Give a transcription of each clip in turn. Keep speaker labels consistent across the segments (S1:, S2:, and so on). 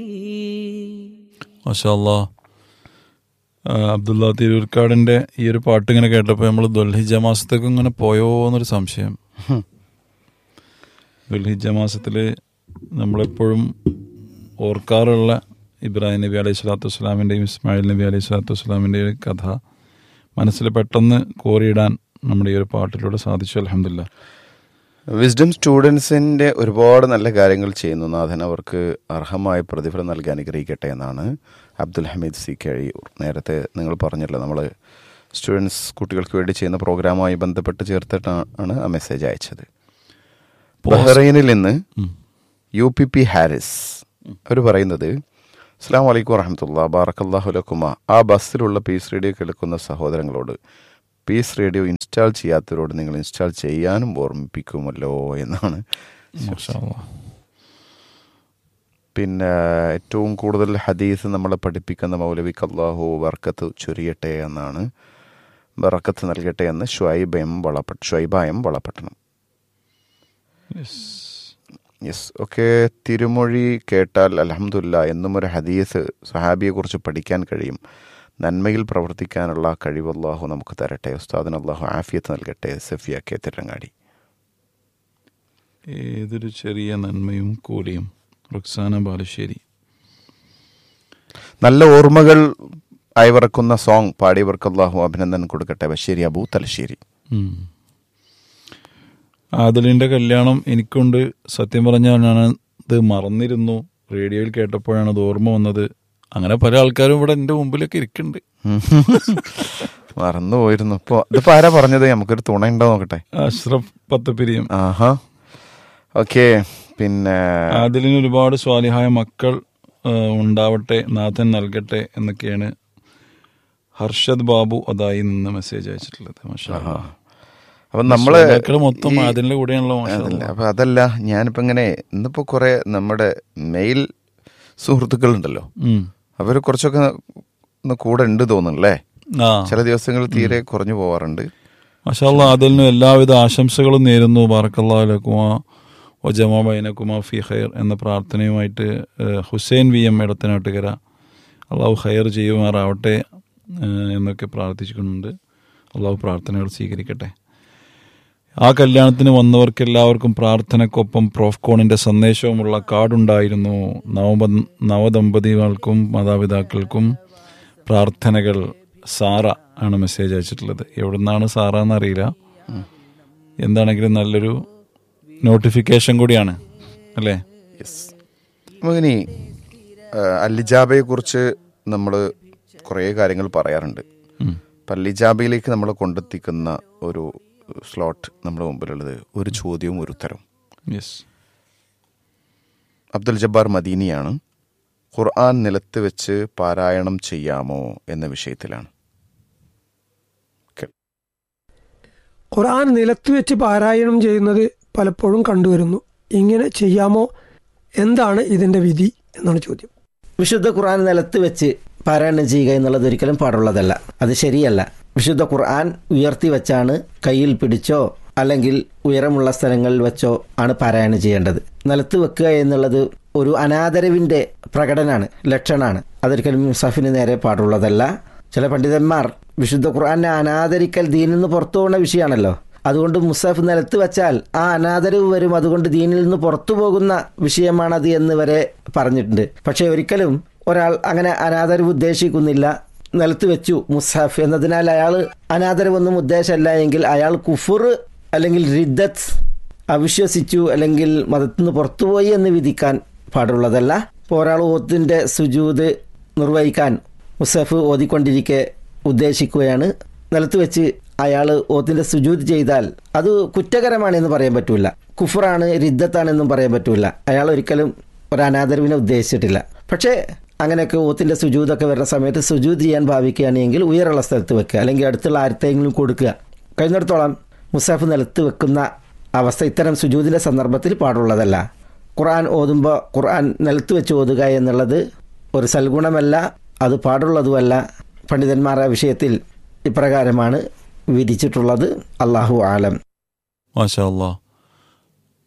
S1: മാഷാല്ലാ അബ്ദുള്ള തിരൂർക്കാടിൻ്റെ ഈ ഒരു പാട്ട് ഇങ്ങനെ കേട്ടപ്പോൾ നമ്മൾ ദുൽഹിജ മാസത്തേക്ക് ഇങ്ങനെ പോയോ എന്നൊരു സംശയം ദുൽഹിജ മാസത്തിൽ നമ്മളെപ്പോഴും ഓർക്കാറുള്ള ഇബ്രാഹിം നബി അലൈഹി സ്വലാത്തു വസ്സലാമിൻ്റെയും ഇസ്മായിൽ നബി അലൈഹി സ്വലാത്തു വസ്സലാമിൻ്റെയും കഥ മനസ്സിൽ പെട്ടെന്ന് കോറിയിടാൻ നമ്മുടെ ഈ ഒരു പാട്ടിലൂടെ സാധിച്ചു അലഹമില്ല
S2: വിസ്ഡം സ്റ്റുഡൻസിൻ്റെ ഒരുപാട് നല്ല കാര്യങ്ങൾ ചെയ്യുന്നു നാഥൻ അവർക്ക് അർഹമായ പ്രതിഫലം നൽകി അനുഗ്രഹിക്കട്ടെ എന്നാണ് അബ്ദുൽ ഹമീദ് സി കഴിയൂർ നേരത്തെ നിങ്ങൾ പറഞ്ഞല്ലോ നമ്മൾ സ്റ്റുഡൻസ് കുട്ടികൾക്ക് വേണ്ടി ചെയ്യുന്ന പ്രോഗ്രാമുമായി ബന്ധപ്പെട്ട് ചേർത്തിട്ടാണ് ആ മെസ്സേജ് അയച്ചത് ബഹ്റൈനിൽ നിന്ന് യു പി പി ഹാരിസ് അവർ പറയുന്നത് അസ്സാം വലൈക്കും വറഹമത്തുള്ള ബാറക്കല്ലാഹു ലക്കുമ ആ ബസ്സിലുള്ള പീസ് റേഡിയോ കേൾക്കുന്ന സഹോദരങ്ങളോട് പീസ് റേഡിയോ ഇൻസ്റ്റാൾ ചെയ്യാത്തവരോട് നിങ്ങൾ ഇൻസ്റ്റാൾ ചെയ്യാനും ഓർമ്മിപ്പിക്കുമല്ലോ എന്നാണ്
S1: മാഷാല്ലാ
S2: പിന്നെ ഏറ്റവും കൂടുതൽ ഹദീസ് നമ്മളെ പഠിപ്പിക്കുന്ന മൗലവിക്ക് അള്ളാഹു വർക്കത്ത് ചൊരിയട്ടെ എന്നാണ് ബറക്കത്ത് നൽകട്ടെ എന്ന് ഷ്വൈബയം വളപ്പ ഷ്വൈബായം വളപട്ടണം യെസ് ഓക്കെ തിരുമൊഴി കേട്ടാൽ അലഹമുല്ല എന്നും ഒരു ഹദീസ് സഹാബിയെക്കുറിച്ച് പഠിക്കാൻ കഴിയും നന്മയിൽ പ്രവർത്തിക്കാനുള്ള കഴിവ് അള്ളാഹു നമുക്ക് തരട്ടെ ഉസ്താദിന് അള്ളാഹു ആഫിയത്ത് നൽകട്ടെ സഫിയ കെ തിരങ്ങാടി
S1: ഏതൊരു ചെറിയ നന്മയും കൂലിയും റുക്സാന ബാലുശ്ശേരി
S2: നല്ല ഓർമ്മകൾ അയവിറക്കുന്ന സോങ് പാടിയവർക്ക് അള്ളാഹു അഭിനന്ദനം കൊടുക്കട്ടെ ബഷീരി അബൂ തലശ്ശേരി
S1: ഉം. ആദിലിന്റെ കല്യാണം എനിക്കുണ്ട് സത്യം പറഞ്ഞാൽ ഞാൻ ഇത് മറന്നിരുന്നു റേഡിയോയിൽ കേട്ടപ്പോഴാണ് അത് ഓർമ്മ വന്നത് അങ്ങനെ പല ആൾക്കാരും ഇവിടെ എൻ്റെ മുമ്പിലൊക്കെ ഇരിക്കുന്നുണ്ട്
S2: മറന്നു പോയിരുന്നു ഇപ്പോൾ ഇതിപ്പോൾ ആരാ പറഞ്ഞത് നമുക്കൊരു തുണ ഉണ്ടോ നോക്കട്ടെ
S1: അഷ്റഫ് പത്തപ്പിരിയും
S2: ആഹാ ഓക്കെ പിന്നെ
S1: ആദിലിന് ഒരുപാട് സ്വാലിഹായ മക്കൾ ആ, ഉണ്ടാവട്ടെ നാഥൻ നൽകട്ടെ എന്നൊക്കെയാണ് ഹർഷദ് ബാബു അതായി നിന്ന് മെസ്സേജ് അയച്ചിട്ടുള്ളത് മാഷാ അല്ലാ.
S2: അപ്പം നമ്മള്
S1: ശ്രോതാക്കള് മൊത്തം
S2: ഈ-
S1: ആദിലിന്റെ കൂടെയാണല്ലോ മാഷാ
S2: അതല്ല
S1: അല്ലാ.
S2: അപ്പൊ അതല്ല ഞാനിപ്പോ ഇങ്ങനെ ഇന്നിപ്പോ കുറെ നമ്മുടെ മെയിൽ സുഹൃത്തുക്കളുണ്ടല്ലോ
S1: ഉം.
S2: അവര് കുറച്ചൊക്കെ ഒന്ന് കൂടെ ഉണ്ട് തോന്നുന്നല്ലേ
S1: ആ
S2: ചില ദിവസങ്ങൾ തീരെ കുറഞ്ഞു പോവാറുണ്ട്
S1: മഷാല്ല അതിലിന് എല്ലാവിധ ആശംസകളും നേരുന്നു ബാറക്കല്ലാലക്കുമ ഒജമ ബൈനക്കുമ ഫി ഖൈർ എന്ന പ്രാർത്ഥനയുമായിട്ട് ഏഹ്, ഹുസൈൻ വി എം ഇടത്തനാട്ടുകര അള്ളാഹു ഖൈർ ചെയ്യുമാറാവട്ടെ ഏഹ്, എന്നൊക്കെ പ്രാർത്ഥിക്കുന്നുണ്ട് അള്ളാഹു പ്രാർത്ഥനകൾ സ്വീകരിക്കട്ടെ ആ കല്യാണത്തിന് വന്നവർക്ക് എല്ലാവർക്കും പ്രാർത്ഥനക്കൊപ്പം പ്രോഫ്കോണിന്റെ സന്ദേശവുമുള്ള കാർഡുണ്ടായിരുന്നു നവ നവദമ്പതികൾക്കും മാതാപിതാക്കൾക്കും പ്രാർത്ഥനകൾ സാറ ആണ് മെസ്സേജ് അയച്ചിട്ടുള്ളത് എവിടുന്നാണ് സാറ എന്നറിയില്ല എന്താണെങ്കിലും നല്ലൊരു നോട്ടിഫിക്കേഷൻ കൂടിയാണ് അല്ലേ
S2: യെസ് നമുക്കിനി അല്ലിജാബയെ കുറിച്ച് നമ്മൾ കുറേ കാര്യങ്ങൾ പറയാറുണ്ട്
S1: ഉം.
S2: അപ്പം അല്ലിജാബയിലേക്ക് നമ്മളെ കൊണ്ടെത്തിക്കുന്ന ഒരു സ്ലോട്ട് നമ്മുടെ മുമ്പിലുള്ളത് ഒരു ചോദ്യവും ഒരു ഉത്തരവും
S1: യെസ്
S2: അബ്ദുൽ ജബ്ബാർ മദീനിയാണ് ഖുർആൻ നിലത്ത് വെച്ച് പാരായണം ചെയ്യാമോ എന്ന വിഷയത്തിലാണ് കേ-
S3: ഖുർആൻ നിലത്ത് വെച്ച് പാരായണം ചെയ്യുന്നത് പലപ്പോഴും കണ്ടുവരുന്നു ഇങ്ങനെ ചെയ്യാമോ എന്താണ് ഇതിന്റെ വിധി എന്നാണ് ചോദ്യം
S4: വിശുദ്ധ ഖുർആൻ നിലത്ത് വെച്ച് പാരായണം ചെയ്യുക എന്നുള്ളത് ഒരിക്കലും പാടുള്ളതല്ല അത് ശരിയല്ല വിശുദ്ധ ഖുർആൻ ഉയർത്തി വെച്ചാണ് കയ്യിൽ പിടിച്ചോ അല്ലെങ്കിൽ ഉയരമുള്ള സ്ഥലങ്ങളിൽ വെച്ചോ ആണ് പാരായണം ചെയ്യേണ്ടത് നിലത്ത് വെക്കുക എന്നുള്ളത് ഒരു അനാദരവിന്റെ പ്രകടനാണ് ലക്ഷണാണ് അതൊരിക്കലും മുസാഫിന് നേരെ പാടുള്ളതല്ല ചില പണ്ഡിതന്മാർ വിശുദ്ധ ഖുർആനെ അനാദരിക്കൽ ദീനിൽ നിന്ന് പുറത്തു പോകുന്ന വിഷയമാണല്ലോ അതുകൊണ്ട് മുസാഫ് നിലത്ത് വെച്ചാൽ ആ അനാദരവ് വരും അതുകൊണ്ട് ദീനിൽ നിന്ന് പുറത്തു പോകുന്ന വിഷയമാണത് എന്ന് വരെ പറഞ്ഞിട്ടുണ്ട് പക്ഷേ ഒരിക്കലും ഒരാൾ അങ്ങനെ അനാദരവ് ഉദ്ദേശിക്കുന്നില്ല നിലത്ത് വെച്ചു മുസാഫ് എന്നതിനാൽ അയാൾ അനാദരവൊന്നും ഉദ്ദേശമല്ല എങ്കിൽ അയാൾ കുഫുർ അല്ലെങ്കിൽ റിദ്ദത്ത് അവിശ്വസിച്ചു അല്ലെങ്കിൽ മതത്തിൽ നിന്ന് പുറത്തുപോയി എന്ന് വിധിക്കാൻ പാടുള്ളതല്ല ഇപ്പോൾ ഒരാൾ ഓത്തിൻ്റെ സുജൂത് നിർവഹിക്കാൻ മുസഫ് ഓതിക്കൊണ്ടിരിക്കെ ഉദ്ദേശിക്കുകയാണ് നിലത്ത് വെച്ച് അയാൾ ഓത്തിന്റെ സുജൂത് ചെയ്താൽ അത് കുറ്റകരമാണെന്ന് പറയാൻ പറ്റൂല കുഫറാണ് റിദ്ദത്താണെന്നും പറയാൻ പറ്റൂല അയാൾ ഒരിക്കലും ഒരു അനാദരവിനെ ഉദ്ദേശിച്ചിട്ടില്ല പക്ഷേ അങ്ങനെയൊക്കെ ഓത്തിന്റെ സുജൂതൊക്കെ വരുന്ന സമയത്ത് സുജൂത് ചെയ്യാൻ ഭാവിക്കുകയാണെങ്കിൽ ഉയരമുള്ള സ്ഥലത്ത് വെക്കുക അല്ലെങ്കിൽ അടുത്തുള്ള ആരത്തെങ്കിലും കൊടുക്കുക കഴിഞ്ഞിടത്തോളം മുസാഫ് നിലത്ത് വെക്കുന്ന അവസ്ഥ ഇത്തരം സുജൂതിൻ്റെ സന്ദർഭത്തിൽ പാടുള്ളതല്ല ഖുർആൻ ഓതുമ്പോൾ ഖുർആൻ നിലത്ത് വെച്ച് ഓതുക എന്നുള്ളത് ഒരു സൽഗുണമല്ല അത് പാടുള്ളതുമല്ല പണ്ഡിതന്മാർ ആ വിഷയത്തിൽ ഇപ്രകാരമാണ് വിധിച്ചിട്ടുള്ളത് അള്ളാഹു ആലം
S1: മാഷാ അല്ലാ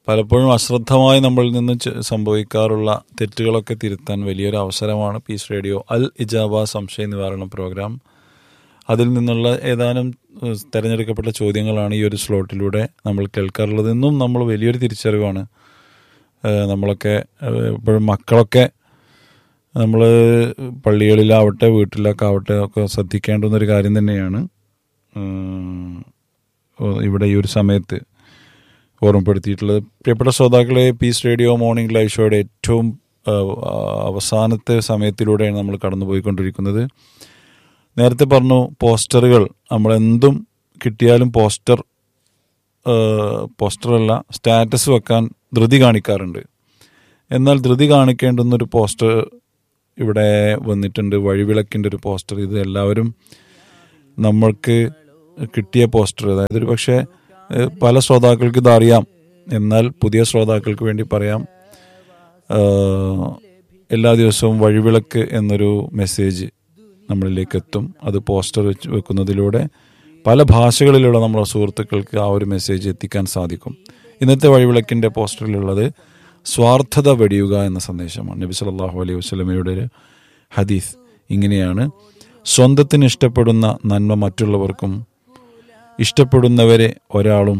S1: പലപ്പോഴും അശ്രദ്ധമായി നമ്മളിൽ നിന്ന് ചെ- സംഭവിക്കാറുള്ള തെറ്റുകളൊക്കെ തിരുത്താൻ വലിയൊരു അവസരമാണ് പീസ് റേഡിയോ അൽ ഇജാബ സംശയ നിവാരണ പ്രോഗ്രാം അതിൽ നിന്നുള്ള ഏതാനും ഏഹ്, തെരഞ്ഞെടുക്കപ്പെട്ട ചോദ്യങ്ങളാണ് ഈ ഒരു സ്ലോട്ടിലൂടെ നമ്മൾ കേൾക്കാറുള്ളത് ഇന്നും നമ്മൾ വലിയൊരു തിരിച്ചറിവാണ് ഏഹ്, നമ്മളൊക്കെ ഏഹ്, ഇപ്പോഴും മക്കളൊക്കെ നമ്മൾ പള്ളികളിലാവട്ടെ വീട്ടിലൊക്കെ ആവട്ടെ ഒക്കെ ശ്രദ്ധിക്കേണ്ടുന്ന ഒരു കാര്യം തന്നെയാണ് ഉം, ഓ- ഇവിടെ ഈ ഒരു സമയത്ത് ഓർമ്മപ്പെടുത്തിയിട്ടുള്ളത് പ്രിയപ്പെട്ട ശ്രോതാക്കളെ പീസ് റേഡിയോ മോർണിംഗ് ലൈവ് ഷോയുടെ ഏറ്റവും ആ, അവസാനത്തെ സമയത്തിലൂടെയാണ് നമ്മൾ കടന്നുപോയിക്കൊണ്ടിരിക്കുന്നത് നേരത്തെ പറഞ്ഞു പോസ്റ്ററുകൾ നമ്മളെന്തും കിട്ടിയാലും പോസ്റ്റർ ആ, പോസ്റ്ററല്ല സ്റ്റാറ്റസ് വെക്കാൻ ധൃതി കാണിക്കാറുണ്ട് എന്നാൽ ധൃതി കാണിക്കേണ്ടുന്ന ഒരു പോസ്റ്റർ ഇവിടെ വന്നിട്ടുണ്ട് വഴിവിളക്കിൻ്റെ ഒരു പോസ്റ്റർ ഇത് എല്ലാവരും നമ്മൾക്ക് കിട്ടിയ പോസ്റ്റർ അതായത് ഒരു പക്ഷേ ഏഹ്, പല ശ്രോതാക്കൾക്ക് ഇത് അറിയാം എന്നാൽ പുതിയ ശ്രോതാക്കൾക്ക് വേണ്ടി പറയാം ഏഹ്, എല്ലാ ദിവസവും വഴിവിളക്ക് എന്നൊരു മെസ്സേജ് നമ്മളിലേക്ക് എത്തും അത് പോസ്റ്റർ വെച്ച് വെക്കുന്നതിലൂടെ പല ഭാഷകളിലുള്ള നമ്മുടെ സുഹൃത്തുക്കൾക്ക് ആ ഒരു മെസ്സേജ് എത്തിക്കാൻ സാധിക്കും ഇന്നത്തെ വഴിവിളക്കിൻ്റെ പോസ്റ്ററിലുള്ളത് സ്വാർത്ഥത വെടിയുക എന്ന സന്ദേശമാണ് നബി സല്ലല്ലാഹു അലൈഹി വസല്ലമയുടെ ഒരു ഹദീസ് ഇങ്ങനെയാണ് സ്വന്തത്തിന് ഇഷ്ടപ്പെടുന്ന നന്മ മറ്റുള്ളവർക്കും ഇഷ്ടപ്പെടുന്നവരെ ഒരാളും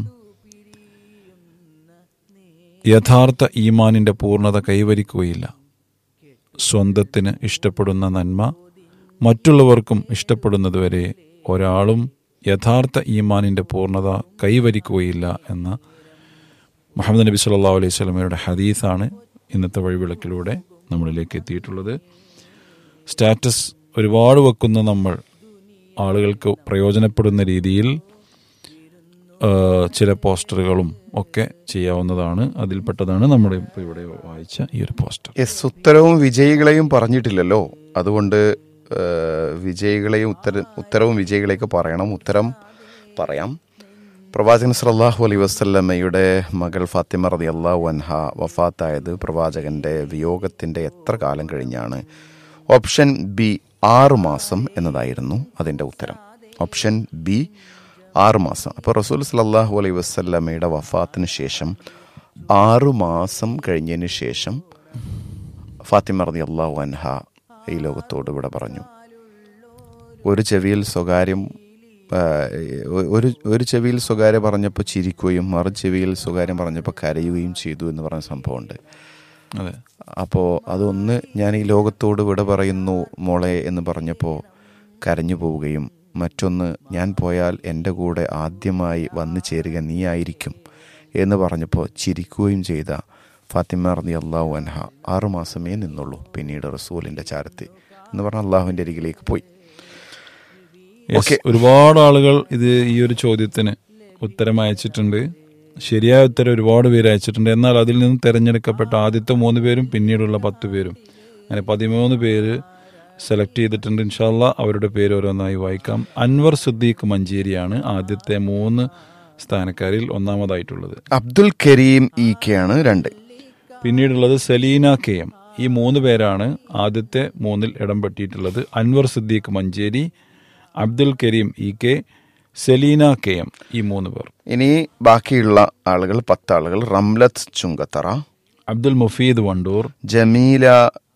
S1: യഥാർത്ഥ ഈമാനിന്റെ പൂർണ്ണത കൈവരിക്കുകയില്ല സ്വന്തത്തിന് ഇഷ്ടപ്പെടുന്ന നന്മ മറ്റുള്ളവർക്കും ഇഷ്ടപ്പെടുന്നതുവരെ ഒരാളും യഥാർത്ഥ ഈമാനിന്റെ പൂർണ്ണത കൈവരിക്കുകയില്ല എന്ന മുഹമ്മദ് നബി സല്ലല്ലാഹു അലൈഹി സ്വലമയുടെ ഹദീസാണ് ഇന്നത്തെ വഴിവിളക്കിലൂടെ നമ്മളിലേക്ക് എത്തിയിട്ടുള്ളത് സ്റ്റാറ്റസ് ഒരുപാട് വെക്കുന്ന നമ്മൾ ആളുകൾക്ക് പ്രയോജനപ്പെടുന്ന രീതിയിൽ ആ, ചില പോസ്റ്ററുകളും ഒക്കെ ചെയ്യാവുന്നതാണ് അതിൽപ്പെട്ടതാണ് നമ്മുടെ ഇപ്പോൾ ഇവിടെ വായിച്ച ഈ ഒരു പോസ്റ്റർ
S2: യെസ് ഉത്തരവും വിജയികളെയും പറഞ്ഞിട്ടില്ലല്ലോ അതുകൊണ്ട് ഏഹ്, വിജയികളെയും ഉത്തര ഉത്തരവും വിജയികളെയൊക്കെ പറയണം ഉത്തരം പറയാം പ്രവാചകൻ സല്ലല്ലാഹു അലൈഹി വസല്ലമയുടെ മകൾ ഫാത്തിമ റതി അള്ളാഹു അൻഹ വഫാത്തായത് പ്രവാചകന്റെ വിയോഗത്തിന്റെ എത്ര കാലം കഴിഞ്ഞാണ് ഓപ്ഷൻ ബി ആറ് മാസം എന്നതായിരുന്നു അതിൻ്റെ ഉത്തരം ഓപ്ഷൻ ബി ആറ് മാസം അപ്പോൾ റസൂൽ സല്ലല്ലാഹു അലൈഹി വസല്ലമയുടെ വഫാത്തിന് ശേഷം ആറ് മാസം കഴിഞ്ഞതിന് ശേഷം ഫാത്തിമ റതി അള്ളാഹു അൻഹ ഈ ലോകത്തോട് ഇവിടെ പറഞ്ഞു ഒരു ചെവിയിൽ സ്വകാര്യം ആ, ഒരു ഒരു ചെവിയിൽ സ്വകാര്യം പറഞ്ഞപ്പോൾ ചിരിക്കുകയും മറു ചെവിയിൽ സ്വകാര്യം പറഞ്ഞപ്പോൾ കരയുകയും ചെയ്തു എന്ന് പറഞ്ഞ സംഭവമുണ്ട്
S1: അതെ
S2: അപ്പോൾ അതൊന്ന് ഞാൻ ഈ ലോകത്തോട് വിട പറയുന്നു മോളെ എന്ന് പറഞ്ഞപ്പോൾ കരഞ്ഞു പോവുകയും മറ്റൊന്ന് ഞാൻ പോയാൽ എൻ്റെ കൂടെ ആദ്യമായി വന്നു ചേരുക നീ ആയിരിക്കും എന്ന് പറഞ്ഞപ്പോൾ ചിരിക്കുകയും ചെയ്ത ഫാത്തിമ റതി അള്ളാഹു അൻഹ ആറുമാസമേ നിന്നുള്ളൂ പിന്നീട് റസൂലിൻ്റെ ചാരത്ത് എന്ന് പറഞ്ഞ അള്ളാഹുവിൻ്റെ അരികിലേക്ക് പോയി
S1: Yes,
S2: Okay.
S1: ഒരുപാട് ആളുകൾ ഇത് ഈ ഒരു ചോദ്യത്തിന് ഉത്തരം അയച്ചിട്ടുണ്ട് ശരിയായ ഉത്തരം ഒരുപാട് പേര് അയച്ചിട്ടുണ്ട് എന്നാൽ അതിൽ നിന്ന് തിരഞ്ഞെടുക്കപ്പെട്ട ആദ്യത്തെ മൂന്ന് പേരും പിന്നീടുള്ള പത്ത് പേരും അങ്ങനെ പതിമൂന്ന് പേര് സെലക്ട് ചെയ്തിട്ടുണ്ട് ഇൻഷാല്ല അവരുടെ പേര് ഓരോന്നായി വായിക്കാം അൻവർ സിദ്ദീഖ് മഞ്ചേരിയാണ് ആദ്യത്തെ മൂന്ന് സ്ഥാനക്കാരിൽ ഒന്നാമതായിട്ടുള്ളത്
S2: അബ്ദുൽ കരീം ഇ കെ ആണ് രണ്ട്
S1: പിന്നീടുള്ളത് സലീന കെ എം ഈ മൂന്ന് പേരാണ് ആദ്യത്തെ മൂന്നിൽ ഇടം പറ്റിയിട്ടുള്ളത് Anwar Siddique Manjeri Abdul Kareem E K Selina K M ഈ മൂന്ന് പേർ
S2: ഇനി ബാക്കിയുള്ള ആളുകൾ പത്താളുകൾ റംലത്ത് ചുങ്കത്തറ
S1: അബ്ദുൽ മുഫീദ് വണ്ടൂർ
S2: ജമീല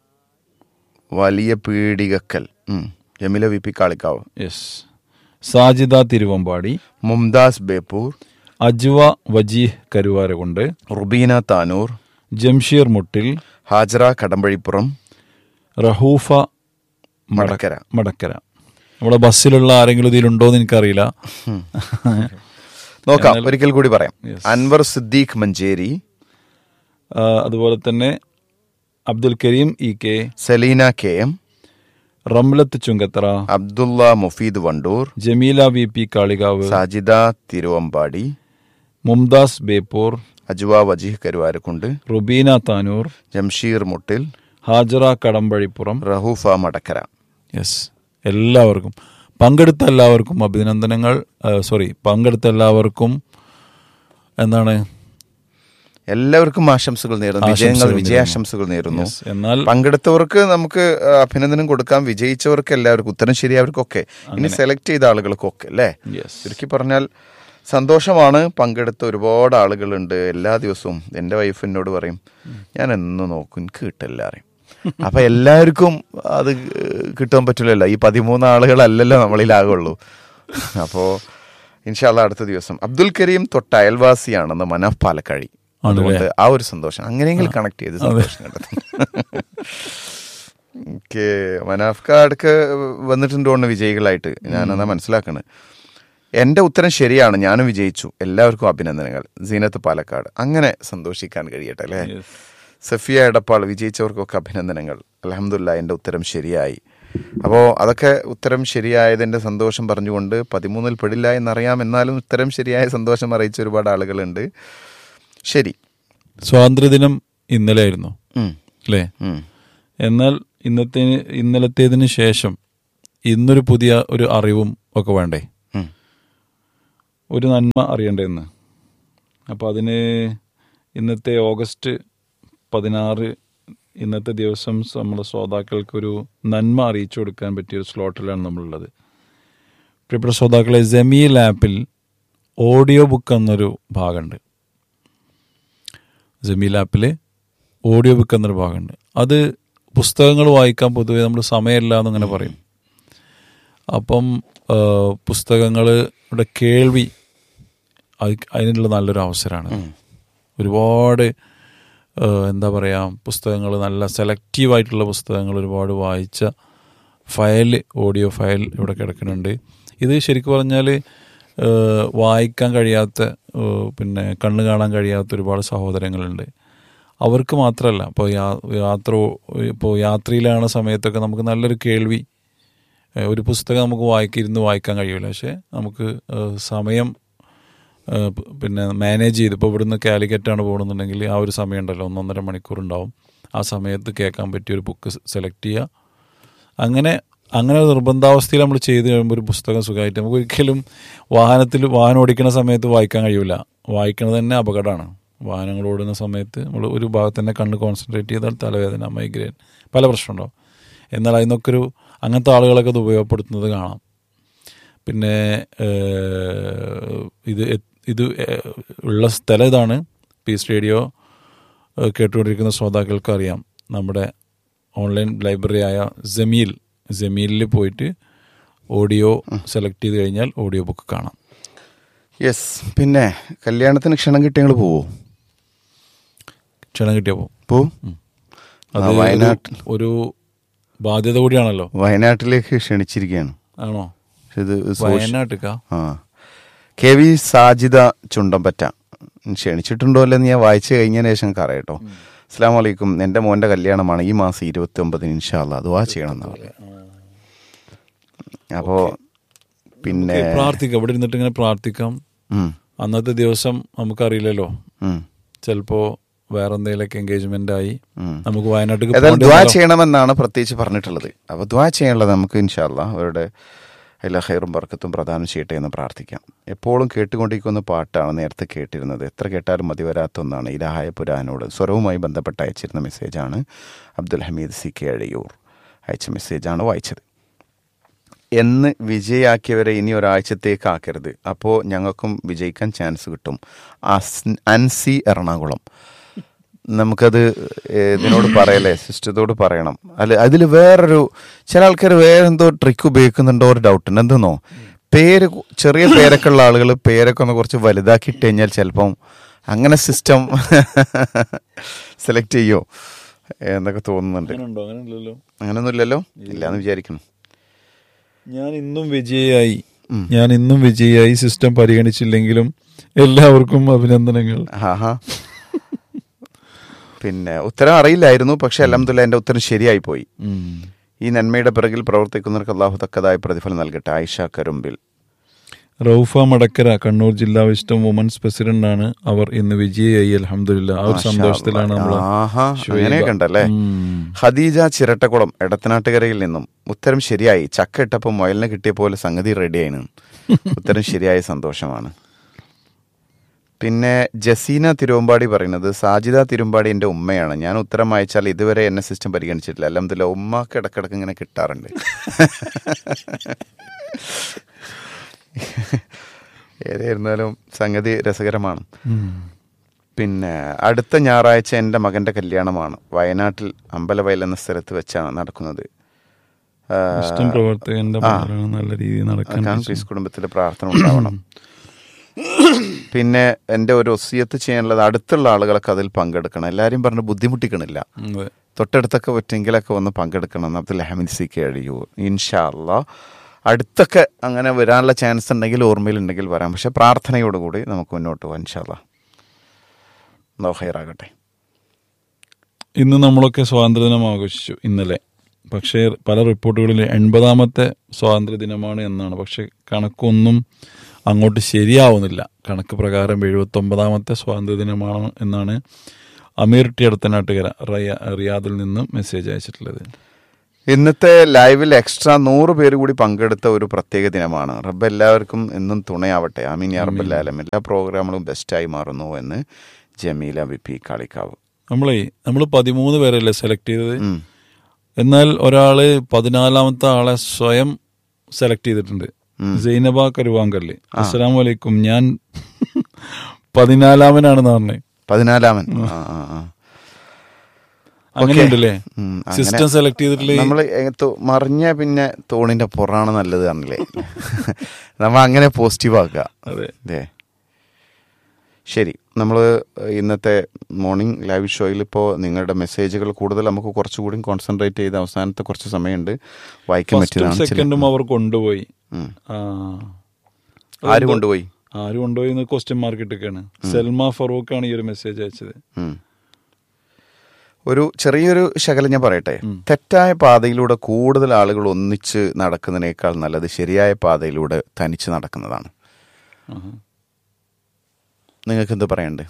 S2: വലിയ പീടികക്കൽ ഉം. Jameela V P Kalikavu
S1: yes Sajida Thiruvambady
S2: Mumtaz Beypore
S1: Ajwa Wajeeh Karuvarakundu
S2: Rubeena Tanur
S1: Jamsheer Muttil
S2: Hajara Kadambazhipuram
S1: റഹൂഫ മട-
S2: മടക്കര.
S1: മടക്കര നമ്മുടെ ബസ്സിലുള്ള ആരെങ്കിലും ഇതിലുണ്ടോ എന്ന് എനിക്കറിയില്ല
S2: നോക്കാം ഒരിക്കൽ കൂടി പറയാം
S1: Yes.
S2: അൻവർ സിദ്ദീഖ് മഞ്ചേരി
S1: ആ, അതുപോലെ തന്നെ Abdul Kareem E K
S2: Salina K M
S1: Ramlath Chungathara
S2: Abdulla Mufeed Wandoor
S1: Jameela V P Kalikavu
S2: Sajida Thiruvambady
S1: Mumtaz Beypore
S2: Ajwa Wajeeh Karuvarakundu
S1: Rubeena Tanur
S2: Jamsheer Muttil
S1: Hajara Kadambazhipuram
S2: Raufa Madakkara
S1: yes എല്ലാവർക്കും പങ്കെടുത്ത എല്ലാവർക്കും അഭിനന്ദനങ്ങൾ സോറി പങ്കെടുത്ത എല്ലാവർക്കും എന്താണ്
S2: എല്ലാവർക്കും ആശംസകൾ നേരുന്നു വിജയങ്ങൾ
S1: ആശംസകൾ
S2: വിജയാശംസകൾ നേരുന്നു
S1: Yes. എന്നാൽ
S2: പങ്കെടുത്തവർക്ക് നമുക്ക് ആ, അഭിനന്ദനം കൊടുക്കാം വിജയിച്ചവർക്ക് എല്ലാവർക്കും ഉത്തരം ശരിയായവർക്കൊക്കെ ഇനി സെലക്ട് ചെയ്ത ആളുകൾക്കൊക്കെ അല്ലേ
S1: യെസ്
S2: ചുരുക്കി പറഞ്ഞാൽ സന്തോഷമാണ് പങ്കെടുത്ത ഒരുപാട് ആളുകളുണ്ട് എല്ലാ ദിവസവും എൻ്റെ വൈഫ് എന്നോട് പറയും ഞാൻ എന്ന് നോക്കും എനിക്ക് കിട്ടില്ല അറിയും അപ്പൊ എല്ലാവർക്കും അത് കിട്ടാൻ പറ്റില്ലല്ലോ ഈ പതിമൂന്ന് ആളുകളല്ലല്ലോ നമ്മളിലാകുള്ളൂ അപ്പോ ഇൻഷാല്ല അടുത്ത ദിവസം അബ്ദുൽ കരീം തൊട്ട് അയൽവാസിയാണെന്ന് മനഫ് പാലക്കാഴി
S1: ആണല്ലേ?
S2: അതുകൊണ്ട് ആ ഒരു സന്തോഷം അങ്ങനെയെങ്കിലും കണക്ട് ചെയ്ത് സന്തോഷം കണ്ടെത്തും ഓക്കെ മനാഫ്കാർക്ക് വന്നിട്ടുണ്ടോണ്ട് വിജയികളായിട്ട് ഞാനതാ മനസ്സിലാക്കണ് എൻ്റെ ഉത്തരം ശരിയാണ് ഞാനും വിജയിച്ചു എല്ലാവർക്കും അഭിനന്ദനങ്ങൾ സീനത്ത് പാലക്കാട് അങ്ങനെ സന്തോഷിക്കാൻ കഴിയട്ടെ അല്ലേ സഫിയ എടപ്പാൾ വിജയിച്ചവർക്കൊക്കെ അഭിനന്ദനങ്ങൾ അലഹമുല്ല എൻ്റെ ഉത്തരം ശരിയായി അപ്പോൾ അതൊക്കെ ഉത്തരം ശരിയായതിൻ്റെ സന്തോഷം പറഞ്ഞുകൊണ്ട് പതിമൂന്നിൽ പെടില്ല എന്നറിയാം എന്നാലും ഉത്തരം ശരിയായ സന്തോഷം അറിയിച്ച ഒരുപാട് ആളുകളുണ്ട് ശരി
S1: സ്വാതന്ത്ര്യദിനം ഇന്നലെ ആയിരുന്നു
S2: ഉം,
S1: അല്ലേ
S2: ഉം.
S1: എന്നാൽ ഇന്നത്തെ ഇന്നലത്തേതിന് ശേഷം ഇന്നൊരു പുതിയ ഒരു അറിവും ഒക്കെ വേണ്ടേ
S2: ഉം.
S1: ഒരു നന്മ അറിയണ്ടേ ഇന്ന് അപ്പോൾ അതിന് ഇന്നത്തെ ഓഗസ്റ്റ് പതിനാറ് ഇന്നത്തെ ദിവസം നമ്മുടെ ശ്രോതാക്കൾക്കൊരു നന്മ അറിയിച്ചു കൊടുക്കാൻ പറ്റിയ ഒരു സ്ലോട്ടിലാണ് നമ്മളുള്ളത് പ്രിയപ്പെട്ട ശ്രോതാക്കളെ ജമീൽ ആപ്പിൽ ഓഡിയോ ബുക്ക് എന്നൊരു ഭാഗമുണ്ട് ജമീൽ ആപ്പിൽ ഓഡിയോ ബുക്ക് എന്നൊരു ഭാഗമുണ്ട് അത് പുസ്തകങ്ങൾ വായിക്കാൻ പൊതുവെ നമ്മൾ സമയമില്ല എന്നിങ്ങനെ പറയും അപ്പം പുസ്തകങ്ങളുടെ കേൾവി അത് അതിനുള്ള നല്ലൊരു അവസരമാണ് ഒരുപാട് ആ, എന്താ പറയുക പുസ്തകങ്ങൾ നല്ല സെലക്റ്റീവ് ആയിട്ടുള്ള പുസ്തകങ്ങൾ ഒരുപാട് വായിച്ച ഫയൽ ഓഡിയോ ഫയൽ ഇവിടെ കിടക്കുന്നുണ്ട് ഇത് ശരിക്കും പറഞ്ഞാൽ വായിക്കാൻ കഴിയാത്ത ആ, പിന്നെ കണ്ണ് കാണാൻ കഴിയാത്ത ഒരുപാട് സഹോദരങ്ങളുണ്ട് അവർക്ക് മാത്രമല്ല ഇപ്പോൾ യാത്ര ഇപ്പോൾ യാത്രയിലാണ് സമയത്തൊക്കെ നമുക്ക് നല്ലൊരു കേൾവി ഏഹ് ഒരു പുസ്തകം നമുക്ക് വായിക്കിരുന്ന് വായിക്കാൻ കഴിയില്ല പക്ഷേ നമുക്ക് ഏഹ് സമയം ഏഹ് പ് പിന്നെ മാനേജ് ചെയ്ത് ഇപ്പോൾ ഇവിടുന്ന് കാലിക്കറ്റാണ് പോകുന്നുണ്ടെങ്കിൽ ആ ഒരു സമയം ഉണ്ടല്ലോ ഒന്നൊന്നര മണിക്കൂർ ഉണ്ടാവും ആ സമയത്ത് കേൾക്കാൻ പറ്റിയ ഒരു ബുക്ക് സെലക്ട് ചെയ്യുക അങ്ങനെ അങ്ങനെ ഒരു നിർബന്ധാവസ്ഥയിൽ നമ്മൾ ചെയ്ത് കഴിയുമ്പോൾ ഒരു പുസ്തകം സുഖമായിട്ട് നമുക്ക് ഒരിക്കലും വാഹനത്തിൽ വാഹനം ഓടിക്കുന്ന സമയത്ത് വായിക്കാൻ കഴിയില്ല വായിക്കുന്നത് തന്നെ അപകടമാണ് വാഹനങ്ങൾ ഓടുന്ന സമയത്ത് നമ്മൾ ഒരു ഭാഗത്ത് തന്നെ കണ്ണ് കോൺസെൻട്രേറ്റ് ചെയ്താൽ തലവേദന മൈഗ്രെയിൻ പല പ്രശ്നമുണ്ടാവും എന്നാൽ അതിനൊക്കെ ഒരു അങ്ങനത്തെ ആളുകളൊക്കെ അത് ഉപയോഗപ്പെടുത്തുന്നത് കാണാം പിന്നെ ഏഹ്, ഇത് എ- ഇത് ഏഹ്, ഉള്ള സ്ഥലം ഇതാണ് പീസ് റേഡിയോ ഏഹ്, കേട്ടുകൊണ്ടിരിക്കുന്ന ശ്രോതാക്കൾക്ക് അറിയാം നമ്മുടെ ഓൺലൈൻ ലൈബ്രറിയായ ജമീൽ ജമീലിൽ പോയിട്ട് ഓഡിയോ സെലക്ട് ചെയ്ത് കഴിഞ്ഞാൽ ഓഡിയോ ബുക്ക് കാണാം
S2: യെസ് പിന്നെ കല്യാണത്തിന് ക്ഷണം കിട്ടിയ ഞങ്ങൾ പോവോ
S1: ക്ഷണം കിട്ടിയപ്പോൾ
S2: പോവും
S1: അത്
S2: ആ, വയനാട്ടിൽ
S1: ഒരു- ഒരു ബാധ്യത കൂടിയാണല്ലോ
S2: വയനാട്ടിലേക്ക് ക്ഷണിച്ചിരിക്കുകയാണ്
S1: ആണോ
S2: പക്ഷെ ഇത് സോഷ്യ-
S1: വയനാട്ടിക്കാ
S2: ആ കെ വി സാജിദ ചുണ്ടമ്പറ്റ ക്ഷണിച്ചിട്ടുണ്ടോ അല്ലെന്ന് ഞാൻ വായിച്ചു കഴിഞ്ഞതിന് ശേഷം നമുക്ക് അറിയാം കേട്ടോ അസ്സാം വലൈക്കും എൻ്റെ മോൻ്റെ കല്യാണമാണ് ഈ മാസം ഇരുപത്തി ഒമ്പതിന് ഇൻഷാല്ല അതുവാ ചെയ്യണം എന്നാ പറയുക അപ്പോൾ പിന്നെ
S1: നമുക്ക് പ്രാർത്ഥിക്കാം ഇവിടെ ഇരുന്നിട്ട് ഇങ്ങനെ പ്രാർത്ഥിക്കാം
S2: ഉം,
S1: അന്നത്തെ ദിവസം നമുക്കറിയില്ലല്ലോ
S2: ഉം,
S1: ചിലപ്പോ വേറെ എന്തെങ്കിലുമൊക്കെ എൻഗേജ്മെന്റ് ആയി
S2: ഉം.
S1: നമുക്ക് വയനാട്ടിൽ
S2: ഏതായാലും ദ്വാ ചെയ്യണമെന്നാണ് പ്രത്യേകിച്ച് പറഞ്ഞിട്ടുള്ളത് അപ്പോൾ ദ്വാ ചെയ്യാനുള്ളത് നമുക്ക് ഇൻഷാല്ല അവരുടെ എല്ലാ ഹൈറും ബർക്കത്തും പ്രദാനം ചെയ്യട്ടെ എന്ന് പ്രാർത്ഥിക്കാം എപ്പോഴും കേട്ടുകൊണ്ടിരിക്കുന്ന പാട്ടാണ് നേരത്തെ കേട്ടിരുന്നത് എത്ര കേട്ടാലും മതി വരാത്ത ഒന്നാണ് ഇലാഹായ പുരാനോട് സ്വരവുമായി ബന്ധപ്പെട്ട് അയച്ചിരുന്ന മെസ്സേജാണ് അബ്ദുൽ ഹമീദ് സി കെ അഴയൂർ അയച്ച മെസ്സേജാണ് വായിച്ചത് എന്ന് വിജയാക്കിയവരെ ഇനി ഒരാഴ്ചത്തേക്ക് ആക്കരുത് അപ്പോൾ ഞങ്ങൾക്കും വിജയിക്കാൻ ചാൻസ് കിട്ടും അസ്- അൻസി എറണാകുളം നമുക്കത് ഏഹ്, ഇതിനോട് പറയല്ലേ സിസ്റ്റത്തോട് പറയണം അല്ല അതിൽ വേറൊരു ചില ആൾക്കാർ വേറെ എന്തോ ട്രിക്ക് ഉപയോഗിക്കുന്നുണ്ടോ ഒരു ഡൗട്ട് ഉണ്ട് എന്തെന്നോ പേര് കു- ചെറിയ പേരൊക്കെ ഉള്ള ആളുകൾ പേരൊക്കെ ഒന്ന് കുറച്ച് വലുതാക്കി ഇട്ട് കഴിഞ്ഞാൽ ചിലപ്പം അങ്ങനെ സിസ്റ്റം സെലക്ട് ചെയ്യോ എന്നൊക്കെ തോന്നുന്നുണ്ട്
S1: അങ്ങനെയുണ്ടോ അങ്ങനെയല്ലല്ലോ
S2: അങ്ങനെയൊന്നുമില്ലല്ലോ ഇല്ല എന്ന് വിചാരിക്കുന്നു
S1: ഞാൻ ഇന്നും വിജയിയായി ഞാൻ ഇന്നും വിജയിയായി സിസ്റ്റം പരിഗണിച്ചില്ലെങ്കിലും എല്ലാവർക്കും അഭിനന്ദനങ്ങൾ
S2: ആഹാ പിന്നെ ഉത്തരം അറിയില്ലായിരുന്നു പക്ഷെ അലഹമുല്ല എൻ്റെ ഉത്തരം ശരിയായി പോയി
S1: ഉം.
S2: ഈ നന്മയുടെ പിറകിൽ പ്രവർത്തിക്കുന്നവർക്ക് അള്ളാഹു തക്കതായ പ്രതിഫലം നൽകട്ടെ ആയിഷ കരുമ്പിൽ
S1: റൌഫ മടക്കര കണ്ണൂർ ജില്ലാ വിസ്റ്റം വുമൻസ് പ്രസിഡന്റ് ആണ് അവർ ഇന്ന് വിജയിയായി അലഹമില്ല ആ ഒരു
S2: മാഷാ
S1: സന്തോഷത്തിലാണ് നമ്മൾ
S2: ആഹാ അങ്ങനെയൊക്കെ ഉണ്ടല്ലേ ഖദീജ ചിരട്ടക്കുളം എടത്തനാട്ടുകരയിൽ നിന്നും ഉത്തരം ശരിയായി ചക്ക ഇട്ടപ്പോൾ മുയലിനെ കിട്ടിയ പോലെ സംഗതി റെഡിയായിന് ഉത്തരം ശരിയായ സന്തോഷമാണ് പിന്നെ ജസീന തിരുവമ്പാടി പറയുന്നത് സാജിദ തിരുവമ്പാടി എൻ്റെ ഉമ്മയാണ് ഞാൻ ഉത്തരം അയച്ചാൽ ഇതുവരെ എന്നെ സിസ്റ്റം പരിഗണിച്ചിട്ടില്ല അല്ലെന്നില്ല ഉമ്മക്ക് ഇടക്കിടക്ക് ഇങ്ങനെ കിട്ടാറുണ്ട് ഏതായിരുന്നാലും സംഗതി രസകരമാണ്
S1: ഉം.
S2: പിന്നെ അടുത്ത ഞായറാഴ്ച എൻ്റെ മകൻ്റെ കല്യാണമാണ് വയനാട്ടിൽ അമ്പലവയൽ എന്ന സ്ഥലത്ത് വെച്ചാണ് നടക്കുന്നത് ആ,
S1: ഇഷ്ടം പ്രവർത്തകന്റെ
S2: ആ.
S1: പ്രകടനം നല്ല രീതിയിൽ നടക്കാൻ
S2: അതാണ് പീസ് കുടുംബത്തിലെ പ്രാർത്ഥന ഉണ്ടാവണം പിന്നെ എൻ്റെ ഒരു ഒസിയത്ത് ചെയ്യാനുള്ളത് അടുത്തുള്ള ആളുകളൊക്കെ അതിൽ പങ്കെടുക്കണം എല്ലാവരും പറഞ്ഞ് ബുദ്ധിമുട്ടിക്കണില്ല
S1: ഉം, അതെ.
S2: തൊട്ടടുത്തൊക്കെ പറ്റെങ്കിലൊക്കെ വന്ന് പങ്കെടുക്കണം എന്ന് അബ്ദുൽ ഹമീദ് സി കഴിയൂ ഇൻഷാല്ല അടുത്തൊക്കെ അങ്ങനെ വരാനുള്ള ചാൻസ് ഉണ്ടെങ്കിൽ ഓർമ്മയിലുണ്ടെങ്കിൽ വരാം പക്ഷെ പ്രാർത്ഥനയോടുകൂടി നമുക്ക് മുന്നോട്ട് പോകാം ഇൻഷാല്ല നോ ഹൈറാകട്ടെ
S1: ഇന്ന് നമ്മളൊക്കെ സ്വാതന്ത്ര്യദിനം ആഘോഷിച്ചു ഇന്നലെ പക്ഷേ പല റിപ്പോർട്ടുകളിൽ എൺപതാമത്തെ സ്വാതന്ത്ര്യ ദിനമാണ് എന്നാണ് പക്ഷെ കണക്കൊന്നും അങ്ങോട്ട് ശരിയാവുന്നില്ല കണക്ക് പ്രകാരം എഴുപത്തൊമ്പതാമത്തെ സ്വാതന്ത്ര്യ ദിനമാണ് എന്നാണ് അമീർ ടി അടുത്തനാട്ടുകര റയ- റിയാദിൽ നിന്ന് മെസ്സേജ് അയച്ചിട്ടുള്ളത്
S2: ഇന്നത്തെ ലൈവിൽ എക്സ്ട്രാ നൂറ് പേര് കൂടി പങ്കെടുത്ത ഒരു പ്രത്യേക ദിനമാണ് റബ്ബ് എല്ലാവർക്കും എന്നും തുണയാവട്ടെ ആമീൻ യാ റബ്ബല്ലാലം എല്ലാ പ്രോഗ്രാമുകളും ബെസ്റ്റായി മാറുന്നു എന്ന് ജമീല വി പി കാളിക്കാവ്
S1: നമ്മളെ നമ്മൾ പതിമൂന്ന് പേരല്ലേ സെലക്ട് ചെയ്തത്
S2: ഉം.
S1: എന്നാൽ ഒരാള് പതിനാലാമത്തെ ആളെ സ്വയം സെലക്ട് ചെയ്തിട്ടുണ്ട് സൈനബ കരുവാങ്കല്ല് അസ്സലാം വലൈക്കും ഞാൻ പതിനാലാമനാണെന്ന് പറഞ്ഞത്
S2: പതിനാലാമൻ ആ, ആ, ആ.
S1: അങ്ങനെയുണ്ടല്ലേ
S2: ഉം, അങ്ങനെ
S1: സിസ്റ്റം സെലക്ട് ചെയ്തിട്ടുള്ള
S2: നമ്മൾ മറിഞ്ഞ പിന്നെ തോണിന്റെ പുറാണ് നല്ലത് പറഞ്ഞില്ലേ നമ്മൾ അങ്ങനെ പോസിറ്റീവ് ആക്കുക
S1: അതെ
S2: അതെ ശരി നമ്മൾ ഇന്നത്തെ മോർണിംഗ് ലൈവ് ഷോയിൽ ഇപ്പോൾ നിങ്ങളുടെ മെസ്സേജുകൾ കൂടുതൽ നമുക്ക് കുറച്ചുകൂടി കോൺസെൻട്രേറ്റ് ചെയ്ത് അവസാനത്തെ കുറച്ച് സമയമുണ്ട് വായിക്കാൻ
S1: ഫസ്റ്റും
S2: പറ്റിയതാണ് ചില-
S1: സെക്കൻഡും അവർ കൊണ്ടുപോയി
S2: ഉം.
S1: ആ
S2: ആര് കൊണ്ടുപോയി
S1: ആര് കൊണ്ടുപോയി എന്ന് ക്വസ്റ്റ്യൻ മാർക്ക് ഇട്ടൊക്കെയാണ് സെൽമ ഫറൂഖ് ആണ് ഈ ഒരു മെസ്സേജ് അയച്ചത്
S2: ഉം. ഒരു ചെറിയൊരു ശകലം ഞാൻ പറയട്ടെ തെറ്റായ പാതയിലൂടെ കൂടുതൽ ആളുകൾ ഒന്നിച്ച് നടക്കുന്നതിനേക്കാൾ നല്ലത് ശരിയായ പാതയിലൂടെ തനിച്ച് നടക്കുന്നതാണ്
S1: ആഹാ.
S2: നിങ്ങൾക്ക് എന്ത് പറയണ്ടേ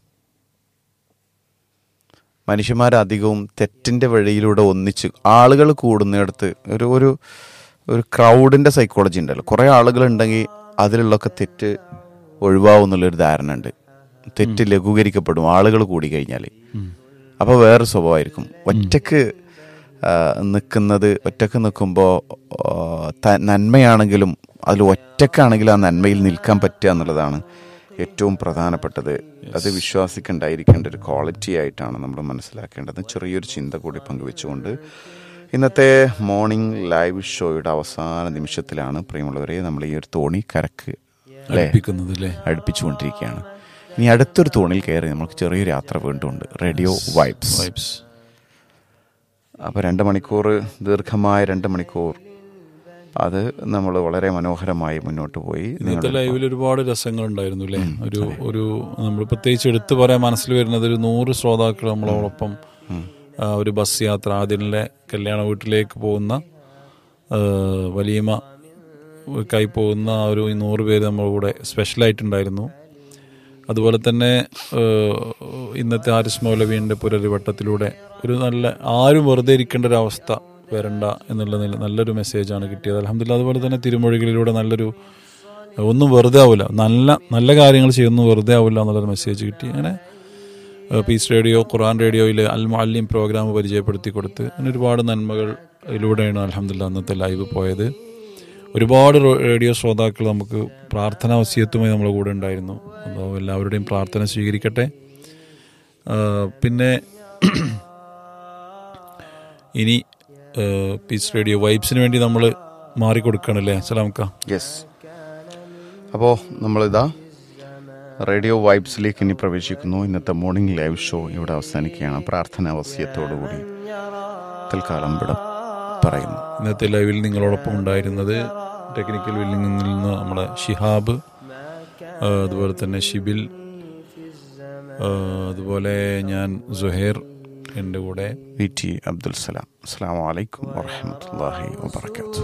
S2: മനുഷ്യന്മാരധികവും തെറ്റിന്റെ വഴിയിലൂടെ ഒന്നിച്ച് ആളുകൾ കൂടുന്നിടത്ത് ഒരു ഒരു ഒരു ക്രൗഡിന്റെ സൈക്കോളജി ഉണ്ടല്ലോ കുറേ ആളുകൾ ഉണ്ടെങ്കിൽ അതിലുള്ളൊക്കെ തെറ്റ് ഒഴിവാവും എന്നുള്ളൊരു ധാരണ ഉണ്ട് തെറ്റ് ലഘൂകരിക്കപ്പെടും ആളുകൾ കൂടി കഴിഞ്ഞാൽ അപ്പോൾ വേറെ സ്വഭാവമായിരിക്കും ഒറ്റക്ക് നിൽക്കുന്നത് ഒറ്റക്ക് നിൽക്കുമ്പോൾ നന്മയാണെങ്കിലും അതിൽ ഒറ്റക്കാണെങ്കിലും ആ നന്മയിൽ നിൽക്കാൻ പറ്റുക എന്നുള്ളതാണ് ഏറ്റവും പ്രധാനപ്പെട്ടത് അത് വിശ്വാസിക്കുണ്ടായിരിക്കേണ്ട ഒരു ക്വാളിറ്റി ആയിട്ടാണ് നമ്മൾ മനസ്സിലാക്കേണ്ടത് ചെറിയൊരു ചിന്ത കൂടി പങ്കുവെച്ചുകൊണ്ട് ഇന്നത്തെ മോർണിംഗ് ലൈവ് ഷോയുടെ അവസാന നിമിഷത്തിലാണ് പ്രിയമുള്ളവരെ നമ്മൾ ഈ ഒരു തോണി കരക്ക് അല്ലേ
S1: അടുപ്പിക്കുന്നത് അല്ലേ
S2: അടുപ്പിച്ചുകൊണ്ടിരിക്കുകയാണ് ഇനി അടുത്തൊരു തോണിയിൽ കയറി നമുക്ക് ചെറിയൊരു യാത്ര വീണ്ടും ഉണ്ട് റേഡിയോ വൈബ്സ്
S1: വൈബ്സ്
S2: അപ്പോൾ രണ്ട് മണിക്കൂർ ദീർഘമായ രണ്ട് മണിക്കൂർ അത് നമ്മൾ വളരെ മനോഹരമായി മുന്നോട്ട് പോയി
S1: ഇന്നത്തെ
S2: നിങ്ങളുടെ
S1: ലൈവിൽ ഒരുപാട് രസങ്ങൾ ഉണ്ടായിരുന്നു അല്ലേ ഒരു ഒരു നമ്മൾ പ്രത്യേകിച്ച് എടുത്തു പറയാൻ മനസ്സിൽ വരുന്നത് ഒരു നൂറ് ശ്രോതാക്കൾ നമ്മളോടൊപ്പം ആ, ഒരു ബസ് യാത്ര ആദ്യനിലെ കല്യാണ വീട്ടിലേക്ക് പോകുന്ന ആ, വലിയമ്മ കൈ പോകുന്ന ആ ഒരു നൂറ് പേര് നമ്മുടെ കൂടെ സ്പെഷ്യലായിട്ടുണ്ടായിരുന്നു അതുപോലെ തന്നെ ആ, ഇന്നത്തെ ആരിസ് മൗലവീൻ്റെ പുനരുവട്ടത്തിലൂടെ ഒരു നല്ല ആരും വെറുതെ ഇരിക്കേണ്ട ഒരു അവസ്ഥ വരണ്ട എന്നുള്ള നില- നല്ലൊരു മെസ്സേജാണ് കിട്ടിയത് അലഹമില്ല അതുപോലെ തന്നെ തിരുമൊഴികളിലൂടെ നല്ലൊരു ഒന്നും വെറുതെ ആവില്ല നല്ല നല്ല കാര്യങ്ങൾ ചെയ്യുന്നു വെറുതെ ആവില്ല എന്നുള്ളൊരു മെസ്സേജ് കിട്ടി അങ്ങനെ ഏഹ് പീസ് റേഡിയോ ഖുറാൻ റേഡിയോയിൽ അൽ മാലിം പ്രോഗ്രാം പരിചയപ്പെടുത്തി കൊടുത്ത് അങ്ങനെ ഒരുപാട് നന്മകളിലൂടെയാണ് അലഹമില്ല അന്നത്തെ ലൈവ് പോയത് ഒരുപാട് റോ- റേഡിയോ ശ്രോതാക്കൾ നമുക്ക് പ്രാർത്ഥനാ വസ്യത്തുമായി നമ്മുടെ കൂടെ ഉണ്ടായിരുന്നു അപ്പോൾ എല്ലാവരുടെയും പ്രാർത്ഥന സ്വീകരിക്കട്ടെ ഏഹ് പിന്നെ ഇനി ഏഹ് പീസ് റേഡിയോ വൈബ്സിന് വേണ്ടി നമ്മൾ മാറിക്കൊടുക്കണല്ലേ സലാംക്ക
S2: യെസ് അപ്പോൾ നമ്മളിതാ റേഡിയോ വൈബ്സിലേക്ക് ഇനി പ്രവേശിക്കുന്നു ഇന്നത്തെ മോർണിംഗ് ലൈവ് ഷോ ഇവിടെ അവസാനിക്കുകയാണ് പ്രാർത്ഥനാ വസ്യത്തോടുകൂടി തൽക്കാലം ഇവിടെ പറയുന്നു
S1: ഇന്നത്തെ ലൈവിൽ നിങ്ങളോടൊപ്പം ഉണ്ടായിരുന്നത് ടെക്നിക്കൽ വില്ലിങ്ങിൽ നിന്ന് നമ്മുടെ ഷിഹാബ് ആ, അതുപോലെ തന്നെ ഷിബിൽ ആ, അതുപോലെ ഞാൻ സുഹേർ എൻ്റെ കൂടെ
S2: വി ടി അബ്ദുൽ സലാം അസ്സാം വലൈക്കും വാഹമത്തല്ലാഹി വാബർക്കാത്തു